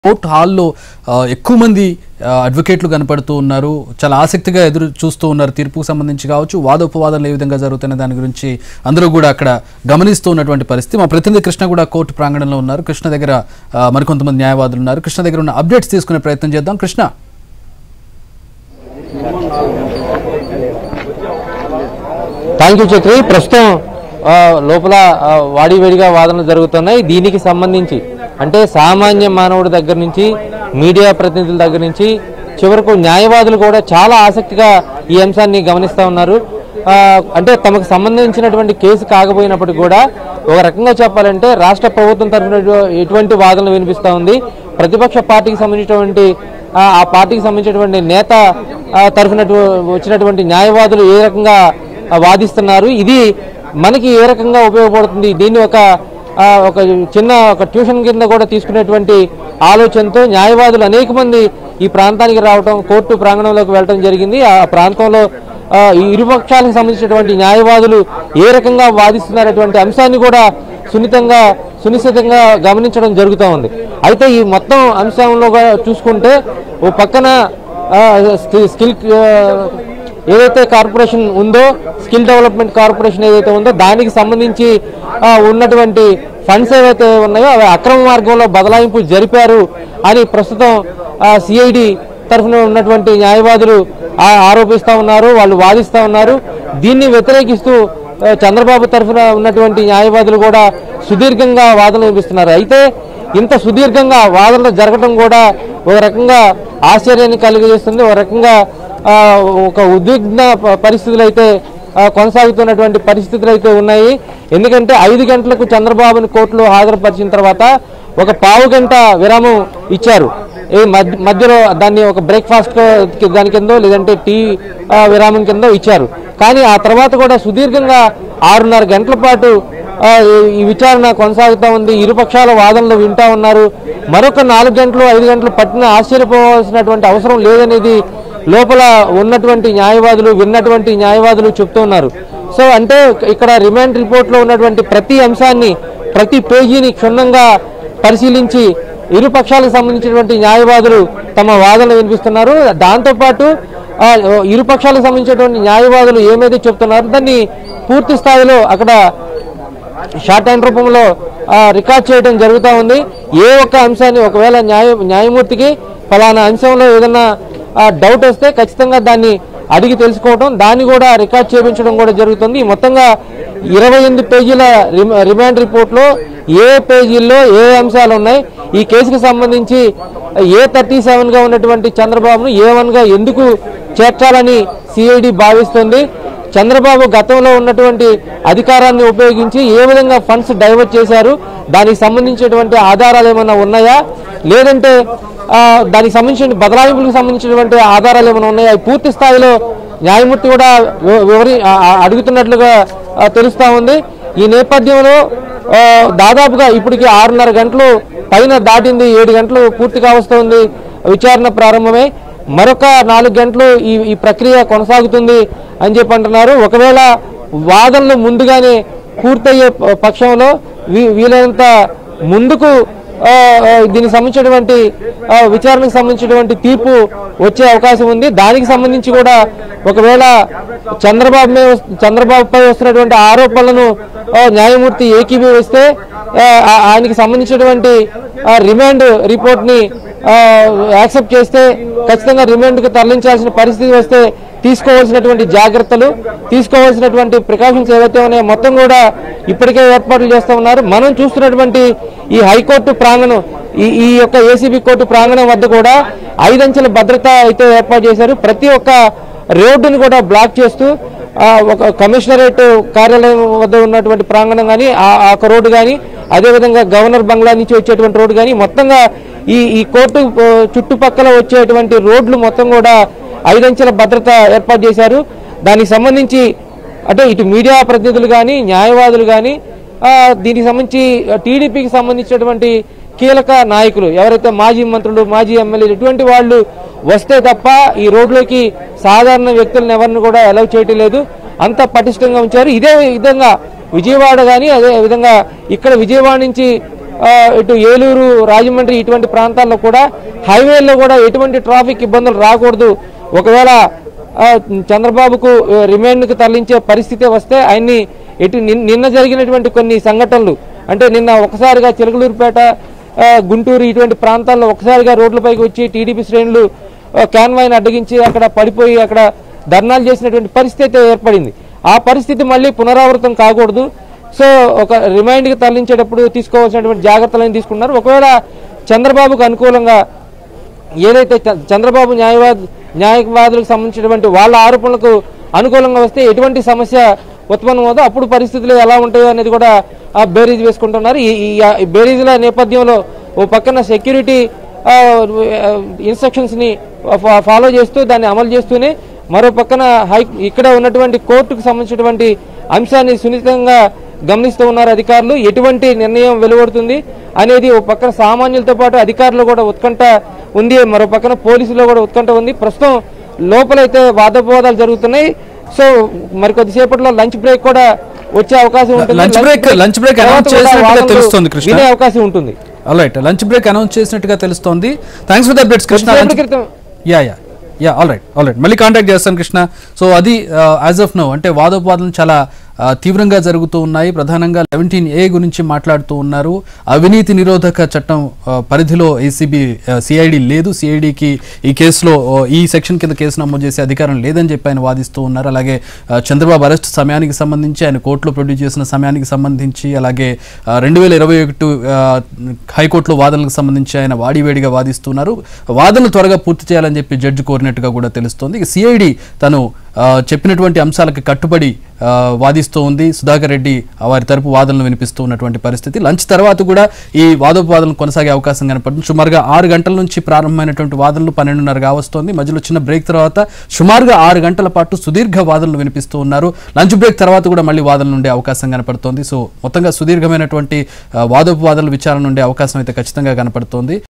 Court హాల్లో ఆ, ఎక్కువ మంది ఆ, అడ్వకేట్లు కనపడుతూ ఉన్నారు చాలా ఆసక్తిగా ఎదురు చూస్తూ ఉన్నారు తీర్పుకు సంబంధించి కావచ్చు వాదోపవాదాలు ఏ విధంగా జరుగుతున్న దాని గురించి అందరూ కూడా అక్కడ గమనిస్తూ ఉన్నటువంటి పరిస్థితి మా ప్రతినిధి కృష్ణ కూడా కోర్టు ప్రాంగణంలో ఉన్నారు కృష్ణ దగ్గర ఆ, మరికొంతమంది న్యాయవాదులు ఉన్నారు కృష్ణ దగ్గర ఉన్న అప్డేట్స్ తీసుకునే ప్రయత్నం చేద్దాం కృష్ణ థ్యాంక్ యూ చక్రి ప్రస్తుతం ఆ, లోపల ఆ, వాడివేడిగా వాదనలు జరుగుతున్నాయి దీనికి సంబంధించి అంటే సామాన్య మానవుడి దగ్గర నుంచి మీడియా ప్రతినిధుల దగ్గర నుంచి చివరకు న్యాయవాదులు కూడా చాలా ఆసక్తిగా ఈ అంశాన్ని గమనిస్తూ ఉన్నారు ఆ, అంటే తమకు సంబంధించినటువంటి కేసు కాకపోయినప్పటికీ కూడా ఒక రకంగా చెప్పాలంటే రాష్ట్ర ప్రభుత్వం తరఫున ఎటువంటి వాదనలు వినిపిస్తూ ఉంది ప్రతిపక్ష పార్టీకి సంబంధించినటువంటి ఆ ఆ పార్టీకి సంబంధించినటువంటి నేత ఆ, తరఫున వచ్చినటువంటి న్యాయవాదులు ఏ రకంగా ఆ, వాదిస్తున్నారు ఇది మనకి ఏ రకంగా ఉపయోగపడుతుంది దీన్ని ఒక ఆ, ఒక చిన్న ఒక ట్యూషన్ కింద కూడా తీసుకునేటువంటి ఆలోచనతో న్యాయవాదులు అనేక మంది ఈ ప్రాంతానికి రావటం కోర్టు ప్రాంగణంలోకి వెళ్ళడం జరిగింది ఆ ప్రాంతంలో ఆ, ఈ ఇరుపక్షాలకు సంబంధించినటువంటి న్యాయవాదులు ఏ రకంగా వాదిస్తున్నారటువంటి అంశాన్ని కూడా సున్నితంగా సునిశ్చితంగా గమనించడం జరుగుతూ ఉంది అయితే ఈ మొత్తం అంశంలో కూడా చూసుకుంటే ఓ పక్కన ఆ, స్కి- స్కిల్ ఆ, ఏదైతే కార్పొరేషన్ ఉందో స్కిల్ డెవలప్మెంట్ కార్పొరేషన్ ఏదైతే ఉందో దానికి సంబంధించి ఆ, ఉన్నటువంటి ఫండ్స్ ఏవైతే ఉన్నాయో అవి అక్రమ మార్గంలో బదలాయింపు జరిపారు అని ప్రస్తుతం సిఐడి తరఫున ఉన్నటువంటి న్యాయవాదులు ఆ- ఆరోపిస్తా ఉన్నారు వాళ్ళు వాదిస్తా ఉన్నారు దీన్ని వ్యతిరేకిస్తూ ఆ, చంద్రబాబు తరఫున ఉన్నటువంటి న్యాయవాదులు కూడా సుదీర్ఘంగా వాదనలు వినిపిస్తున్నారు అయితే ఇంత సుదీర్ఘంగా వాదనలు జరగడం కూడా ఒక రకంగా ఆశ్చర్యాన్ని కలిగజేస్తుంది ఒక రకంగా ఆ, ఒక ఉద్విగ్న ప- పరిస్థితులు అయితే ఆ, కొనసాగుతున్నటువంటి పరిస్థితులు అయితే ఉన్నాయి ఎందుకంటే ఐదు గంటలకు చంద్రబాబుని కోర్టులో హాజరుపరిచిన తర్వాత ఒక పావు గంట విరామం ఇచ్చారు ఈ మధ్య మధ్యలో దాన్ని ఒక బ్రేక్ఫాస్ట్ దాని కిందో లేదంటే టీ ఆ, విరామం కిందో ఇచ్చారు కానీ ఆ తర్వాత కూడా సుదీర్ఘంగా ఆరున్నర గంటల పాటు ఆ, ఈ- ఈ విచారణ కొనసాగుతూ ఉంది ఇరుపక్షాల వాదనలు వింటా ఉన్నారు మరొక నాలుగు గంటలు ఐదు గంటలు పట్టిన ఆశ్చర్యపోవాల్సినటువంటి అవసరం లేదనేది లోపల ఉన్నటువంటి న్యాయవాదులు విన్నటువంటి న్యాయవాదులు చెప్తూ ఉన్నారు సో అంటే ఇక్కడ రిమాండ్ రిపోర్ట్లో ఉన్నటువంటి ప్రతి అంశాన్ని ప్రతి పేజీని క్షుణ్ణంగా పరిశీలించి ఇరు పక్షాలకు సంబంధించినటువంటి న్యాయవాదులు తమ వాదనలు వినిపిస్తున్నారు దాంతోపాటు ఆ, ఇరు పక్షాలకు సంబంధించినటువంటి న్యాయవాదులు ఏమైతే చెప్తున్నారో దాన్ని పూర్తి స్థాయిలో అక్కడ షార్ట్ హ్యాండ్ రూపంలో ఆ, రికార్డ్ చేయడం జరుగుతూ ఉంది ఏ ఒక్క అంశాన్ని ఒకవేళ న్యాయ న్యాయమూర్తికి ఫలానా అంశంలో ఏదన్నా ఆ, డౌట్ వస్తే ఖచ్చితంగా దాన్ని అడిగి తెలుసుకోవడం దాన్ని కూడా రికార్డ్ చేయించడం కూడా జరుగుతుంది ఈ మొత్తంగా ఇరవై ఎనిమిది పేజీల రిమ- రిమాండ్ రిపోర్ట్లో ఏ పేజీల్లో ఏ అంశాలు ఉన్నాయి ఈ కేసుకు సంబంధించి ఏ థర్టీ సెవెన్గా ఉన్నటువంటి చంద్రబాబును ఏ వన్గా ఎందుకు చేర్చాలని సిఐడి భావిస్తుంది చంద్రబాబు గతంలో ఉన్నటువంటి అధికారాన్ని ఉపయోగించి ఏ విధంగా ఫండ్స్ డైవర్ట్ చేశారు దానికి సంబంధించినటువంటి ఆధారాలు ఏమైనా ఉన్నాయా లేదంటే ఆ, దానికి సంబంధించిన బదలాయింపులకు సంబంధించినటువంటి ఆధారాలు ఏమైనా ఉన్నాయా ఈ పూర్తి స్థాయిలో న్యాయమూర్తి కూడా వి- వివరి ఆ, ఆ, అడుగుతున్నట్లుగా ఆ, తెలుస్తా ఉంది ఈ నేపథ్యంలో ఆ, దాదాపుగా ఇప్పటికి ఆరున్నర గంటలు పైన దాటింది ఏడు గంటలు పూర్తిగా వస్తుంది విచారణ ప్రారంభమై మరొక నాలుగు గంటలు ఈ ఈ ప్రక్రియ కొనసాగుతుంది అని చెప్పి అంటున్నారు ఒకవేళ వాదనలు ముందుగానే పూర్తయ్యే ప- పక్షంలో వీ- వీలైనంత ముందుకు ఆ, ఆ, దీనికి సంబంధించినటువంటి ఆ, విచారణకు సంబంధించినటువంటి తీర్పు వచ్చే అవకాశం ఉంది దానికి సంబంధించి కూడా ఒకవేళ చంద్రబాబు మీద వస్తు- చంద్రబాబుపై వస్తున్నటువంటి ఆరోపణలను ఆ, న్యాయమూర్తి ఏకీభవిస్తే ఆ, ఆ- ఆయనకి సంబంధించినటువంటి ఆ, రిమాండ్ రిపోర్ట్ని ఆ, యాక్సెప్ట్ చేస్తే ఖచ్చితంగా రిమాండ్కు తరలించాల్సిన పరిస్థితి వస్తే తీసుకోవాల్సినటువంటి జాగ్రత్తలు తీసుకోవాల్సినటువంటి ప్రికాషన్స్ ఏవైతే ఉన్నాయో మొత్తం కూడా ఇప్పటికే ఏర్పాట్లు చేస్తూ ఉన్నారు మనం చూస్తున్నటువంటి ఈ హైకోర్టు ప్రాంగణం ఈ ఈ యొక్క ఏసీబీ కోర్టు ప్రాంగణం వద్ద కూడా ఐదంచెల భద్రత అయితే ఏర్పాటు చేశారు ప్రతి ఒక్క రోడ్డును కూడా బ్లాక్ చేస్తూ ఆ, ఒక కమిషనరేట్ కార్యాలయం వద్ద ఉన్నటువంటి ప్రాంగణం కానీ ఆ ఆ ఒక రోడ్డు కానీ అదేవిధంగా గవర్నర్ బంగ్లా నుంచి వచ్చేటువంటి రోడ్డు కానీ మొత్తంగా ఈ ఈ కోర్టు ఆ, చుట్టుపక్కల వచ్చేటువంటి రోడ్లు మొత్తం కూడా ఐదంచెల భద్రత ఏర్పాటు చేశారు దానికి సంబంధించి అంటే ఇటు మీడియా ప్రతినిధులు కానీ న్యాయవాదులు కానీ దీనికి సంబంధించి టీడీపీకి సంబంధించినటువంటి కీలక నాయకులు ఎవరైతే మాజీ మంత్రులు మాజీ ఎమ్మెల్యేలు ఇటువంటి వాళ్ళు వస్తే తప్ప ఈ రోడ్లోకి సాధారణ వ్యక్తులను ఎవరిని కూడా అలౌ చేయటం లేదు అంత పటిష్టంగా ఉంచారు ఇదే విధంగా విజయవాడ కానీ అదే విధంగా ఇక్కడ విజయవాడ నుంచి ఆ, ఆ, ఇటు ఏలూరు రాజమండ్రి ఇటువంటి ప్రాంతాల్లో కూడా హైవేల్లో కూడా ఎటువంటి ట్రాఫిక్ ఇబ్బందులు రాకూడదు ఒకవేళ ఆ, చంద్రబాబుకు ఆ, రిమాండ్కు తరలించే పరిస్థితి వస్తే ఆయన్ని ఎటు నిన్- నిన్న జరిగినటువంటి కొన్ని సంఘటనలు అంటే నిన్న ఒకసారిగా చిలకలూరుపేట ఆ, గుంటూరు ఇటువంటి ప్రాంతాల్లో ఒకసారిగా రోడ్లపైకి వచ్చి టీడీపీ శ్రేణులు ఆ, కాన్వాయ్ని అడ్డగించి అక్కడ పడిపోయి అక్కడ ధర్నాలు చేసినటువంటి పరిస్థితి అయితే ఏర్పడింది ఆ పరిస్థితి మళ్ళీ పునరావృతం కాకూడదు సో ఒక రిమైండ్కి తరలించేటప్పుడు తీసుకోవాల్సినటువంటి జాగ్రత్తలను తీసుకున్నారు ఒకవేళ చంద్రబాబుకు అనుకూలంగా ఏదైతే చ- చంద్రబాబు న్యాయవాద న్యాయవాదులకు సంబంధించినటువంటి వాళ్ళ ఆరోపణలకు అనుకూలంగా వస్తే ఎటువంటి సమస్య ఉత్పన్నమవుతుందో అప్పుడు పరిస్థితులు ఎలా ఉంటాయో అనేది కూడా ఆ బేరీజ్ వేసుకుంటున్నారు ఈ ఈ- ఈ బేరీజ్ల నేపథ్యంలో ఓ పక్కన సెక్యూరిటీ ఇన్స్ట్రక్షన్స్ని ఫాలో చేస్తూ దాన్ని అమలు చేస్తూనే మరో పక్కన హై ఇక్కడ ఉన్నటువంటి కోర్టుకు సంబంధించినటువంటి అంశాన్ని సున్నితంగా గమనిస్తూ ఉన్నారు అధికారులు ఎటువంటి నిర్ణయం వెలువడుతుంది అనేది ఓ పక్కన సామాన్యులతో పాటు అధికారులు కూడా ఉత్కంఠ ఉంది మరో పక్కన పోలీసులో కూడా ఉత్కంఠ ఉంది ప్రస్తుతం లోపలైతే వాదోపవాదాలు జరుగుతున్నాయి సో మరి కొద్దిసేపట్లో లంచ్ బ్రేక్ కూడా వచ్చే అవకాశం ఉంటుంది Lunch break- lunch break తర్వాత announce కూడా చేసినట్టుగా వాదనలు తెలుస్తోంది కృష్ణ. వినే అవకాశం ఉంటుంది రైట్ లంచ్ బ్రేక్ అనౌన్స్ చేసినట్టుగా తెలుస్తోంది thanks for the updates Krishna కొద్దిసేపటి Lunch- క్రితం yeah yeah yeah all right all right మళ్ళీ కాంటాక్ట్ చేస్తాను కృష్ణ సో అది యాజ్ ఆఫ్ నో అంటే వాదోపవాదనలు చాలా ఆ, తీవ్రంగా జరుగుతూ ఉన్నాయి ప్రధానంగా లెవెంటీన్ ఏ గురించి మాట్లాడుతూ ఉన్నారు అవినీతి నిరోధక చట్టం ఆ, పరిధిలో ఏసీబీ సిఐడి లేదు సిఐడికి ఈ కేసులో ఆ, ఈ సెక్షన్ కింద కేసు నమోదు చేసే అధికారం లేదని చెప్పి ఆయన వాదిస్తూ ఉన్నారు అలాగే ఆ, చంద్రబాబు అరెస్ట్ సమయానికి సంబంధించి ఆయన కోర్టులో ప్రొడ్యూస్ చేసిన సమయానికి సంబంధించి అలాగే రెండు వేల ఇరవై ఒకటి హైకోర్టులో వాదనలకు సంబంధించి ఆయన వాడివేడిగా వాదిస్తున్నారు వాదనలు త్వరగా పూర్తి చేయాలని చెప్పి జడ్జి కోరినట్టుగా కూడా తెలుస్తోంది ఇక సిఐడి తను ఆ, చెప్పినటువంటి అంశాలకు కట్టుబడి ఆ, వాదిస్తూ ఉంది సుధాకర్ రెడ్డి ఆ, వారి తరపు వాదనలు వినిపిస్తూ ఉన్నటువంటి పరిస్థితి లంచ్ తర్వాత కూడా ఈ వాదోపవాదనలు కొనసాగే అవకాశం కనపడుతుంది సుమారుగా ఆరు గంటల నుంచి ప్రారంభమైనటువంటి వాదనలు పన్నెండున్నరగా వస్తోంది మధ్యలో చిన్న బ్రేక్ తర్వాత సుమారుగా ఆరు గంటల పాటు సుదీర్ఘ వాదనలు వినిపిస్తూ ఉన్నారు లంచ్ బ్రేక్ తర్వాత కూడా మళ్ళీ వాదనలు ఉండే అవకాశం కనపడుతోంది సో మొత్తంగా సుదీర్ఘమైనటువంటి ఆ, వాదోపవాదనలు విచారణ ఉండే అవకాశం అయితే ఖచ్చితంగా కనపడుతోంది